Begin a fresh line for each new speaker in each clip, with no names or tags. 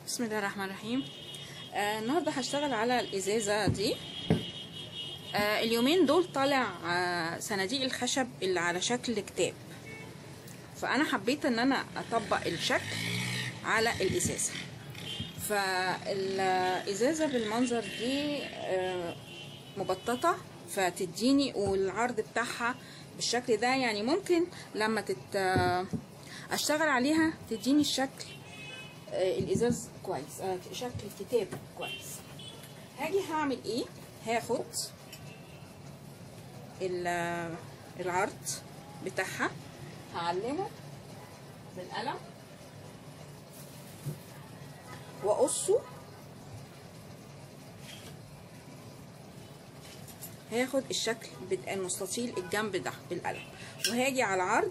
بسم الله الرحمن الرحيم آه النهارده هشتغل على الازازه دي آه اليومين دول طالع آه صناديق الخشب اللي على شكل كتاب فانا حبيت ان انا اطبق الشكل على الازازه فالازازه بالمنظر دي آه مبططه فتديني والعرض بتاعها بالشكل ده يعني ممكن لما تت اشتغل عليها تديني الشكل آه الازاز كويس آه شكل الكتاب كويس هاجي هعمل ايه هاخد العرض بتاعها هعلمه بالقلم واقصه هاخد الشكل المستطيل الجنب ده بالقلم وهاجي على العرض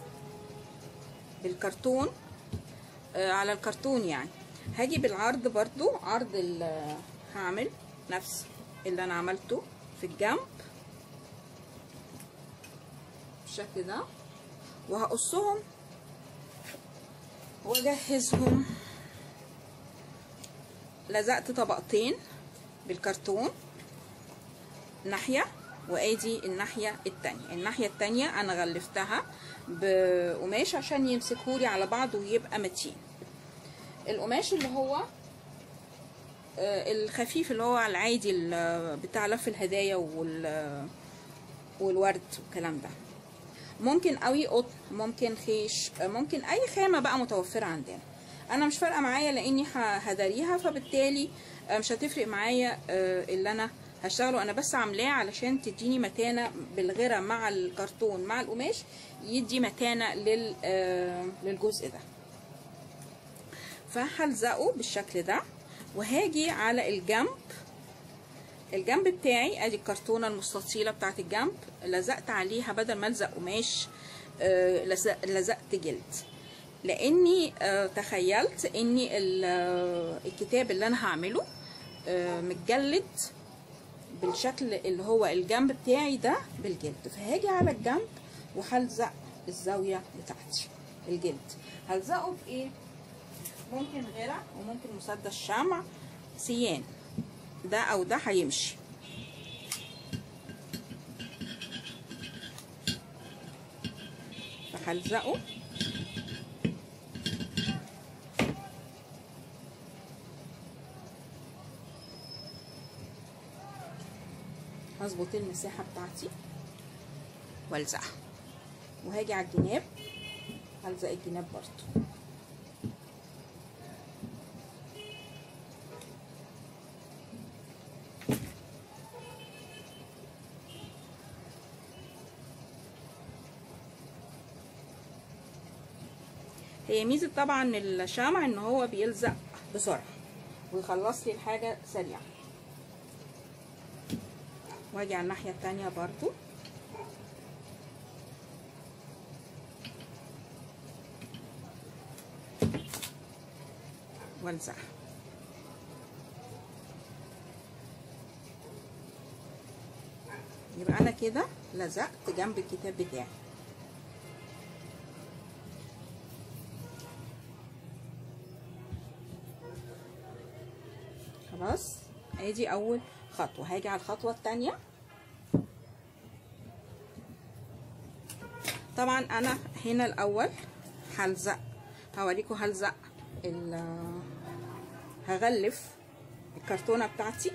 بالكرتون آه على الكرتون يعني هاجي بالعرض برضو عرض هعمل نفس اللي انا عملته في الجنب بالشكل ده وهقصهم واجهزهم لزقت طبقتين بالكرتون ناحيه وادي الناحيه التانية الناحيه التانية انا غلفتها بقماش عشان يمسكهولي على بعض ويبقى متين القماش اللي هو الخفيف اللي هو العادي بتاع لف الهدايا والورد والكلام ده ممكن قوي قطن ممكن خيش ممكن اي خامه بقى متوفره عندنا انا مش فارقه معايا لاني هداريها فبالتالي مش هتفرق معايا اللي انا هشتغله انا بس عاملاه علشان تديني متانه بالغيره مع الكرتون مع القماش يدي متانه لل للجزء ده فهلزقه بالشكل ده وهاجي على الجنب الجنب بتاعي ادي الكرتونه المستطيله بتاعت الجنب لزقت عليها بدل ما الزق قماش لزقت جلد لاني تخيلت اني الكتاب اللي انا هعمله متجلد بالشكل اللي هو الجنب بتاعي ده بالجلد فهاجي على الجنب وهلزق الزاويه بتاعتي الجلد هلزقه بايه ممكن غيره وممكن مسدس شمع سيان ده او ده هيمشي فهلزقه هظبط المساحه بتاعتي والزقها وهاجي على الجناب هلزق الجناب برضو هي ميزه طبعا الشمع ان هو بيلزق بسرعه ويخلص لي الحاجه سريعه واجي على الناحيه التانية برضو والزقها يبقى انا كده لزقت جنب الكتاب بتاعي خلاص ادي اول خطوه هاجي على الخطوه الثانيه طبعا انا هنا الاول هلزق هوريكم هلزق هغلف الكرتونه بتاعتي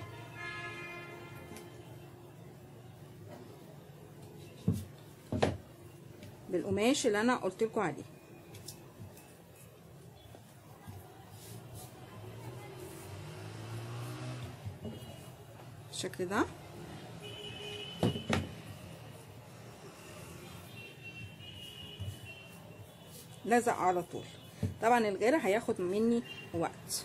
بالقماش اللي انا قلت لكم عليه بالشكل ده لزق على طول طبعا الغيره هياخد مني وقت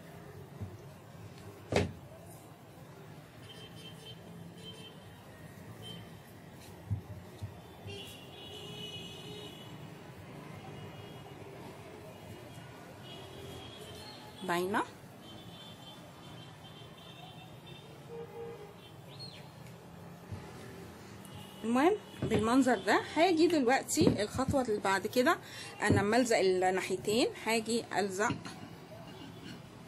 باينه المهم بالمنظر ده هاجي دلوقتي الخطوه اللي بعد كده انا لما الزق الناحيتين هاجي الزق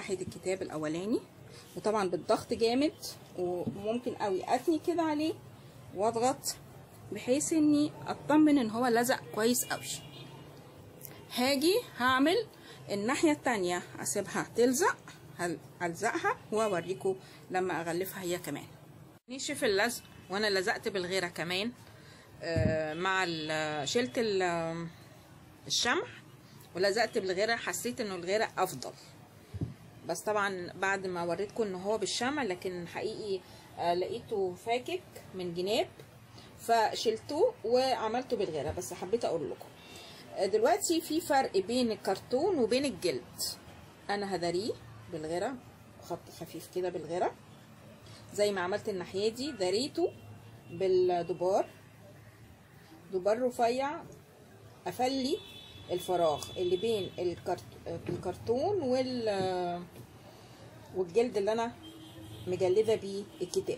ناحيه الكتاب الاولاني وطبعا بالضغط جامد وممكن قوي اتني كده عليه واضغط بحيث اني اطمن ان هو لزق كويس قوي هاجي هعمل الناحيه التانية اسيبها تلزق هلزقها واوريكم لما اغلفها هي كمان نشف اللزق وانا لزقت بالغيره كمان آه مع شلت الشمع ولزقت بالغيره حسيت انه الغيره افضل بس طبعا بعد ما وريتكم ان هو بالشمع لكن حقيقي آه لقيته فاكك من جناب فشلته وعملته بالغيره بس حبيت اقول لكم آه دلوقتي في فرق بين الكرتون وبين الجلد انا هداريه بالغيره خط خفيف كده بالغيره زي ما عملت الناحيه دي داريته بالدبار دبار رفيع افلي الفراغ اللي بين الكرت... الكرتون وال والجلد اللي انا مجلده بيه الكتاب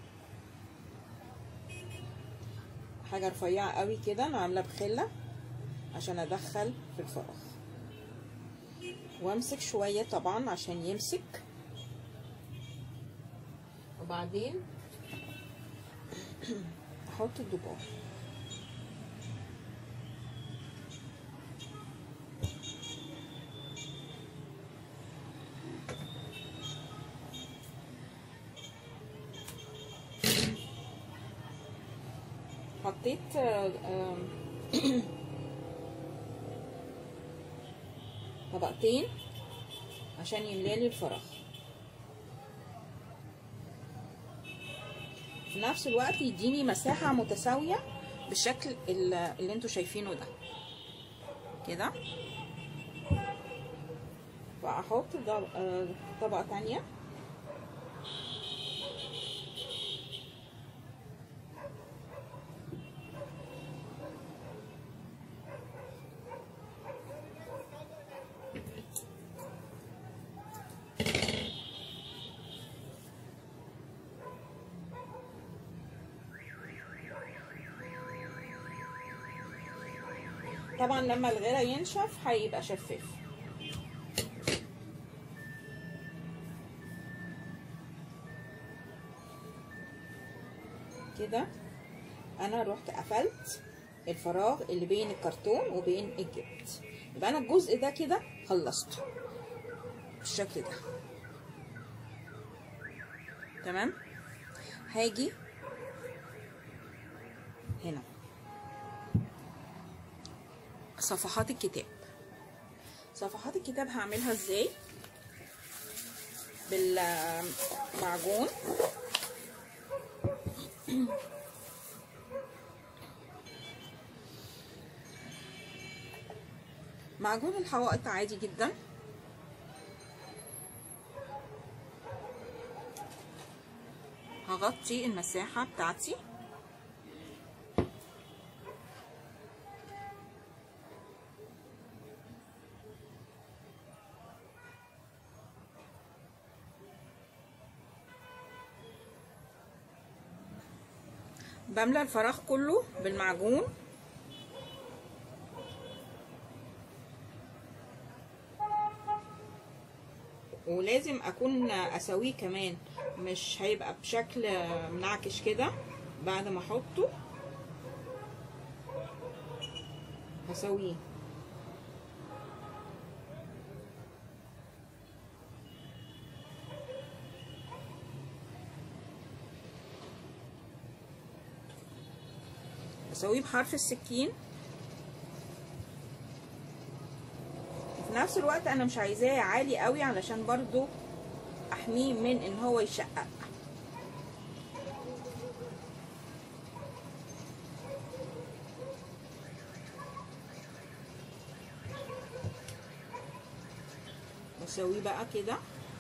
حاجه رفيعه قوي كده انا عامله بخله عشان ادخل في الفراغ وامسك شويه طبعا عشان يمسك وبعدين احط الدبار حطيت طبقتين عشان يملالي الفراغ في نفس الوقت يديني مساحة متساوية بالشكل اللي انتوا شايفينه ده كده فاحط طبقة تانية طبعا لما الغيره ينشف هيبقى شفاف كده انا رحت قفلت الفراغ اللي بين الكرتون وبين الجلد يبقى انا الجزء ده كده خلصته بالشكل ده تمام هاجي هنا صفحات الكتاب صفحات الكتاب هعملها ازاي بالمعجون معجون الحوائط عادي جدا هغطي المساحة بتاعتي بملى الفراغ كله بالمعجون ولازم اكون اسويه كمان مش هيبقى بشكل منعكش كده بعد ما احطه هسويه بسويه بحرف السكين وفي نفس الوقت انا مش عايزاه عالي قوي علشان برضو احميه من ان هو يشقق بسويه بقى كده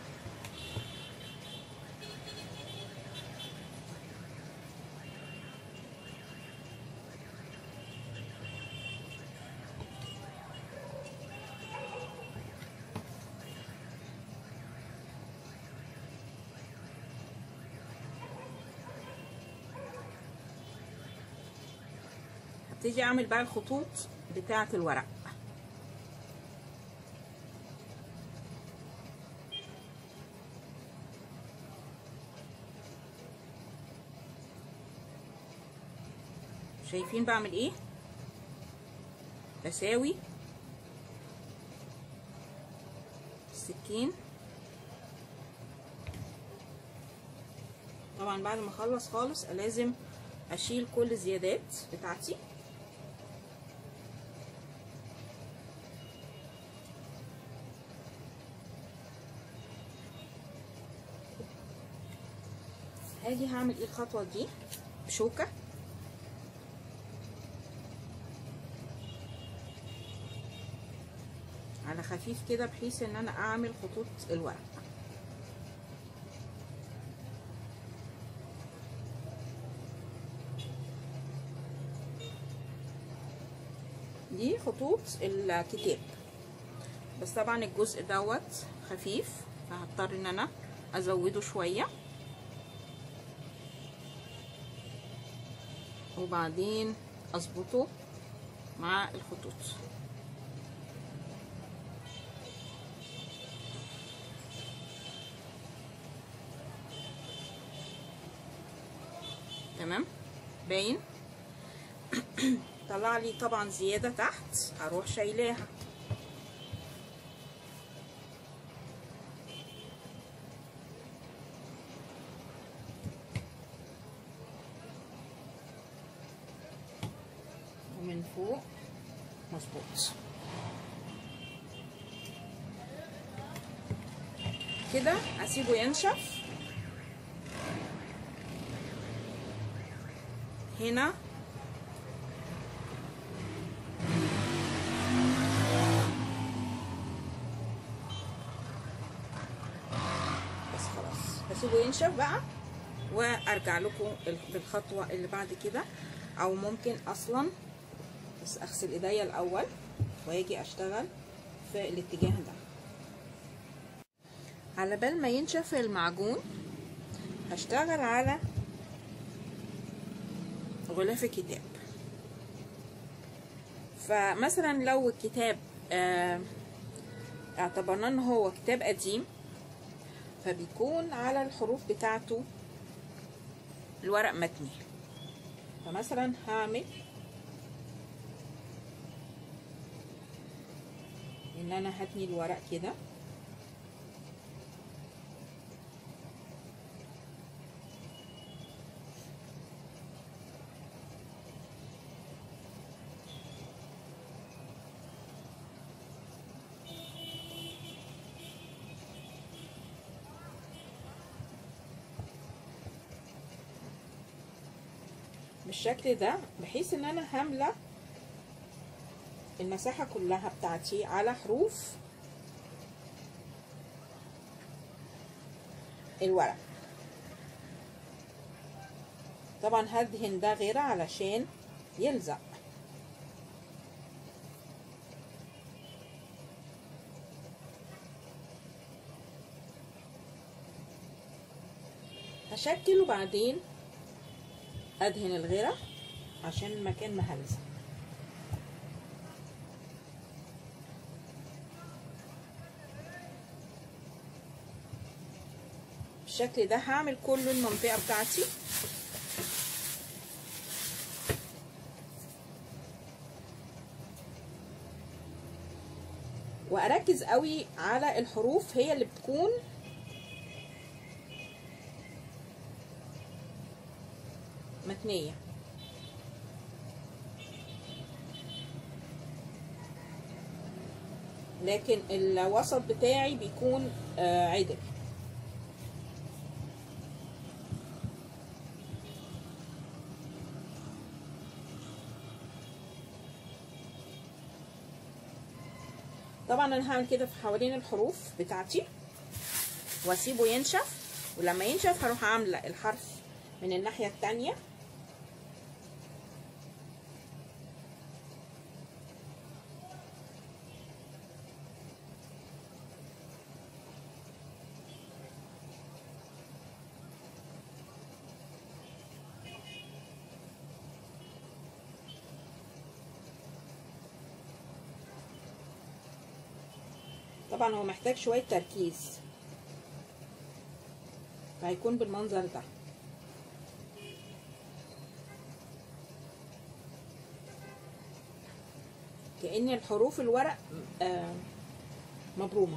هبتدي اعمل بقى الخطوط بتاعه الورق شايفين بعمل ايه بساوي السكين طبعا بعد ما اخلص خالص لازم اشيل كل الزيادات بتاعتي هاجي هعمل ايه الخطوه دي بشوكه على خفيف كده بحيث ان انا اعمل خطوط الورق دي خطوط الكتاب بس طبعا الجزء دوت خفيف فهضطر ان انا ازوده شويه وبعدين اظبطه مع الخطوط تمام باين طلع لي طبعا زياده تحت هروح شايلاها ومن فوق مظبوط كده اسيبه ينشف هنا بس خلاص هسيبه ينشف بقى وارجع لكم بالخطوه اللي بعد كده او ممكن اصلا بس اغسل ايديا الاول واجي اشتغل في الاتجاه ده على بال ما ينشف المعجون هشتغل على غلاف الكتاب فمثلا لو الكتاب آه اعتبرنا ان هو كتاب قديم فبيكون على الحروف بتاعته الورق متني فمثلا هعمل ان انا هتني الورق كده بالشكل ده بحيث ان انا هامله المساحة كلها بتاعتي على حروف الورق طبعا هدهن ده غيره علشان يلزق هشكل وبعدين ادهن الغيره عشان المكان مهلزق بالشكل ده هعمل كل المنطقه بتاعتي واركز قوي على الحروف هي اللي بتكون متنيه لكن الوسط بتاعي بيكون آه عدل طبعا انا هعمل كده في حوالين الحروف بتاعتي واسيبه ينشف ولما ينشف هروح عامله الحرف من الناحيه التانية طبعا هو محتاج شوية تركيز فهيكون بالمنظر ده كأن الحروف الورق آه مبرومة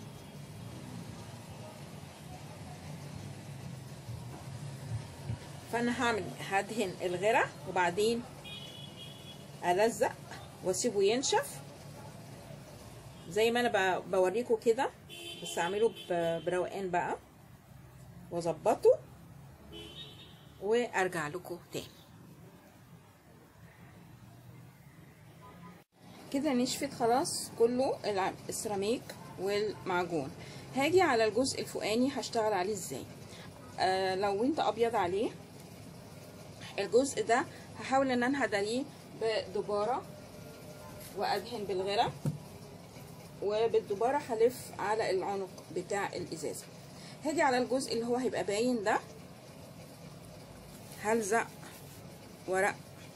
فانا هعمل هدهن الغرة وبعدين الزق واسيبه ينشف زي ما انا بوريكم كده بس اعمله بروقان بقى واظبطه وارجع لكم تاني كده نشفت خلاص كله السيراميك والمعجون هاجي على الجزء الفوقاني هشتغل عليه ازاي آه لو انت ابيض عليه الجزء ده هحاول ان انا هداريه بدبارة وادهن بالغرة وبالدبارة هلف على العنق بتاع الازازة هاجي على الجزء اللي هو هيبقى باين ده هلزق ورق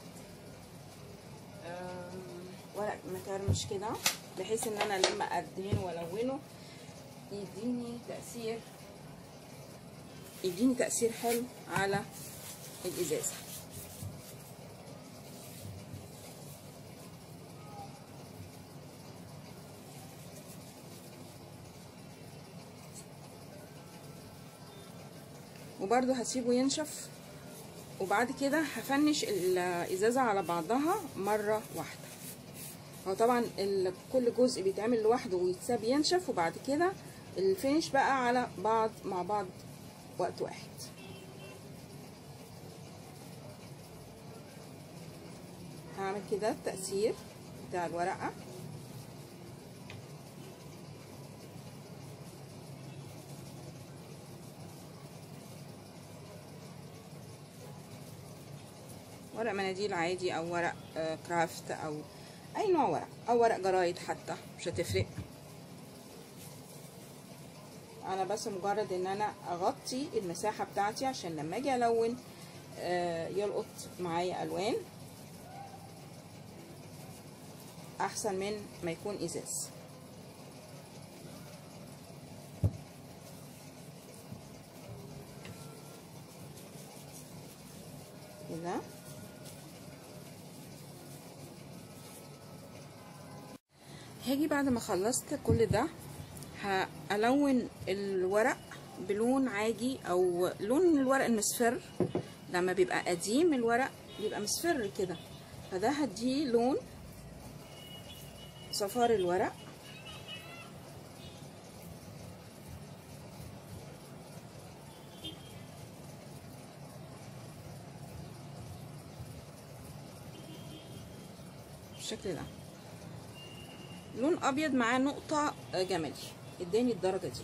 ورق مكرمش كده بحيث ان انا لما ادهنه والونه يديني تأثير يديني تأثير حلو على الازازة وبرده هسيبه ينشف وبعد كده هفنش الازازة على بعضها مرة واحدة هو طبعا كل جزء بيتعمل لوحده ويتساب ينشف وبعد كده الفينش بقى على بعض مع بعض وقت واحد هعمل كده التأثير بتاع الورقة ورق مناديل عادي او ورق كرافت او اي نوع ورق او ورق جرايد حتى مش هتفرق انا بس مجرد ان انا اغطي المساحة بتاعتي عشان لما اجي الون يلقط معايا الوان احسن من ما يكون ازاز كده هاجي بعد ما خلصت كل ده هألون الورق بلون عاجي او لون الورق المصفر لما بيبقى قديم الورق بيبقى مصفر كده فده هديه لون صفار الورق بالشكل ده لون ابيض معاه نقطة جملي اداني الدرجة دي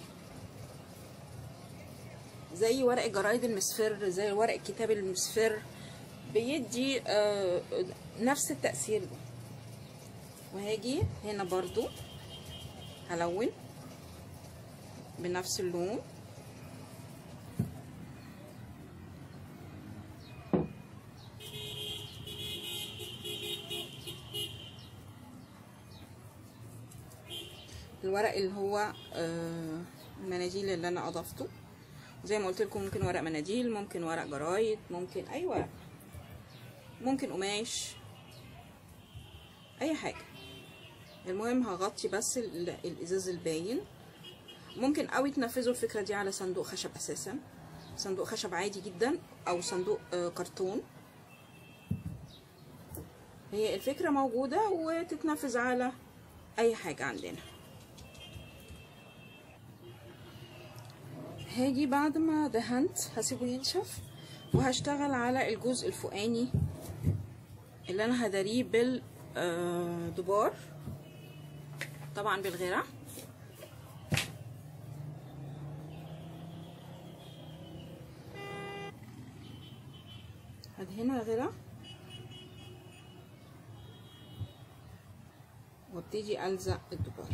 زي ورق الجرايد المصفر زي ورق الكتاب المصفر بيدي آه نفس التأثير ده وهاجي هنا برضو هلون بنفس اللون الورق اللي هو آه المناديل اللي انا اضفته زي ما قلت لكم ممكن ورق مناديل ممكن ورق جرايد ممكن اي ورق ممكن قماش اي حاجه المهم هغطي بس الازاز الباين ممكن قوي تنفذوا الفكره دي على صندوق خشب اساسا صندوق خشب عادي جدا او صندوق آه كرتون هي الفكره موجوده وتتنفذ على اي حاجه عندنا هاجي بعد ما دهنت هسيبه ينشف وهشتغل على الجزء الفوقاني اللي انا هداريه بالدبار طبعا بالغيرة هدهنها غيرة وابتدي الزق الدبار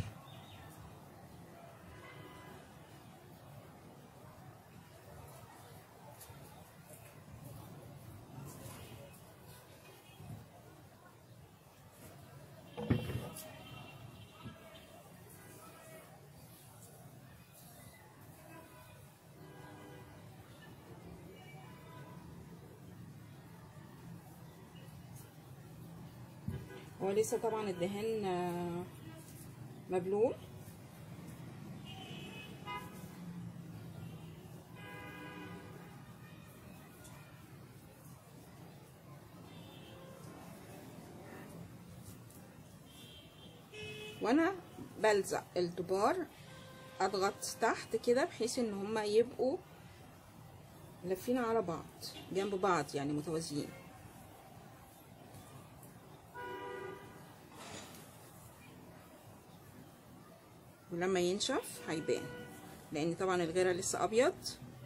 هو لسه طبعا الدهان آه، مبلول وانا بلزق الدبار اضغط تحت كده بحيث ان هما يبقوا لافين على بعض جنب بعض يعني متوازيين ولما ينشف هيبان لان طبعا الغيره لسه ابيض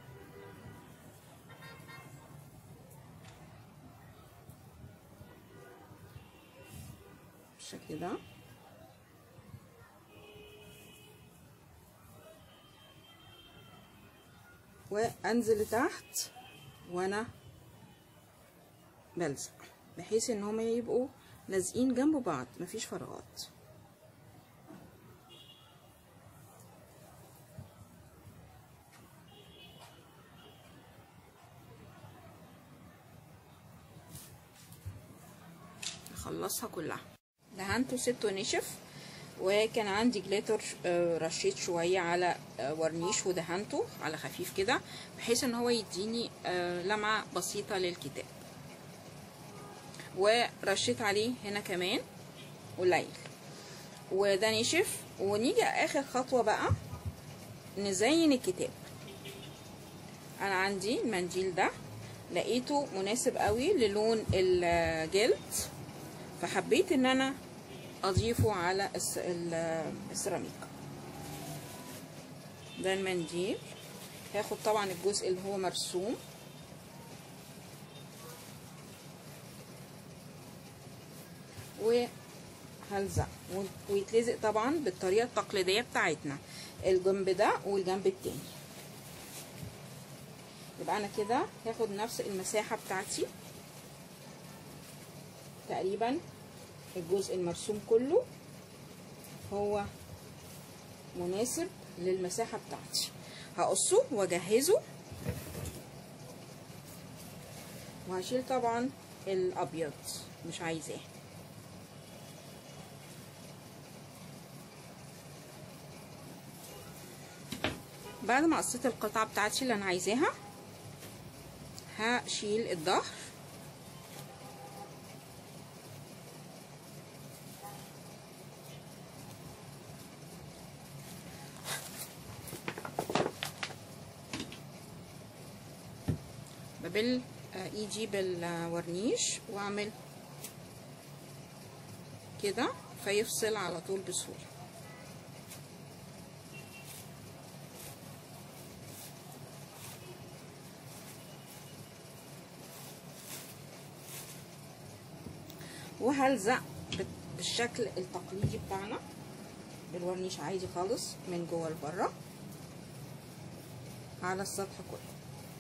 بالشكل ده وانزل لتحت وانا بلزق بحيث ان هما يبقوا لازقين جنب بعض مفيش فراغات اخلصها كلها دهنته سبته نشف وكان عندي جليتر آه، رشيت شوية على آه، ورنيش ودهنته على خفيف كده بحيث ان هو يديني آه، لمعة بسيطة للكتاب ورشيت عليه هنا كمان قليل وده نشف ونيجي اخر خطوة بقى نزين الكتاب انا عندي المنديل ده لقيته مناسب قوي للون الجلد فحبيت ان انا اضيفه على الس- ال- السيراميك ده المنديل هاخد طبعا الجزء اللي هو مرسوم وهلزق و- ويتلزق طبعا بالطريقه التقليديه بتاعتنا الجنب ده والجنب التاني يبقى انا كده هاخد نفس المساحه بتاعتي تقريبا الجزء المرسوم كله هو مناسب للمساحة بتاعتي هقصه واجهزه وهشيل طبعا الابيض مش عايزاه بعد ما قصيت القطعة بتاعتي اللي انا عايزاها هشيل الظهر ببل آه، ايدي بالورنيش واعمل كده فيفصل على طول بسهولة وهلزق بال- بالشكل التقليدي بتاعنا بالورنيش عادي خالص من جوه لبره على السطح كله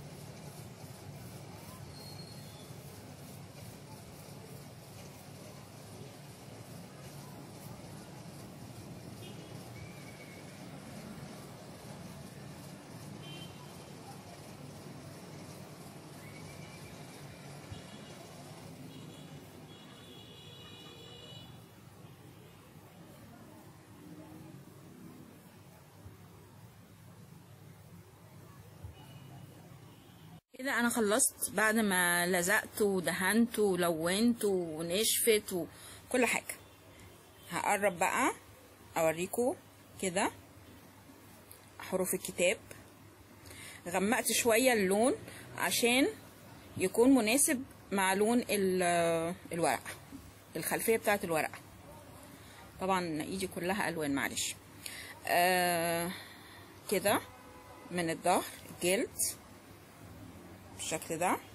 كده انا خلصت بعد ما لزقت ودهنت ولونت ونشفت وكل حاجه هقرب بقى اوريكم كده حروف الكتاب غمقت شويه اللون عشان يكون مناسب مع لون ال- الورقه الخلفيه بتاعه الورقه طبعا ايدي كلها الوان معلش آه كده من الظهر جلد بالشكل ده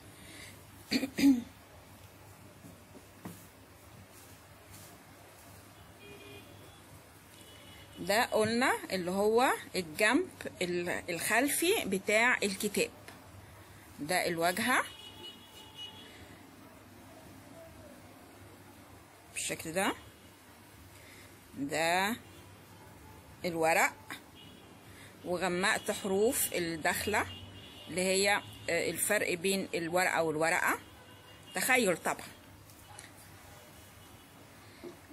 ده قلنا اللي هو الجنب ال- الخلفي بتاع الكتاب ده الواجهة بالشكل ده ده الورق وغمقت حروف الداخله اللي هي آه، الفرق بين الورقة والورقة تخيل طبعا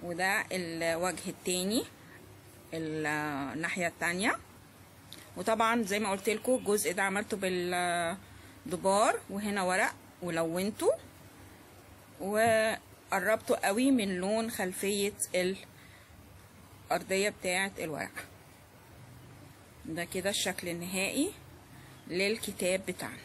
وده الوجه التاني ال- الناحية التانية وطبعا زي ما قلت لكم الجزء ده عملته بالدبار وهنا ورق ولونته وقربته قوي من لون خلفية الأرضية بتاعة الورق ده كده الشكل النهائي للكتاب بتاعنا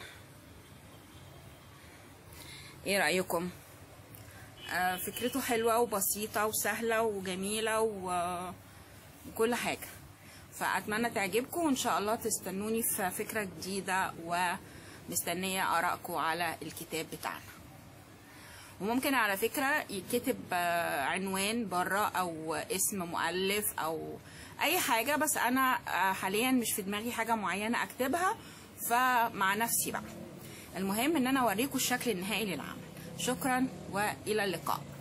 ايه رأيكم آه فكرته حلوة وبسيطة وسهلة وجميلة و- وكل حاجة فأتمنى تعجبكم وإن شاء الله تستنوني في فكرة جديدة ومستنية آرائكم على الكتاب بتاعنا وممكن على فكرة يتكتب آه، عنوان بره أو اسم مؤلف أو أي حاجة بس أنا آه، حاليا مش في دماغي حاجة معينة أكتبها فمع نفسي بقى المهم إن أنا أوريكم الشكل النهائي للعمل شكرا وإلى اللقاء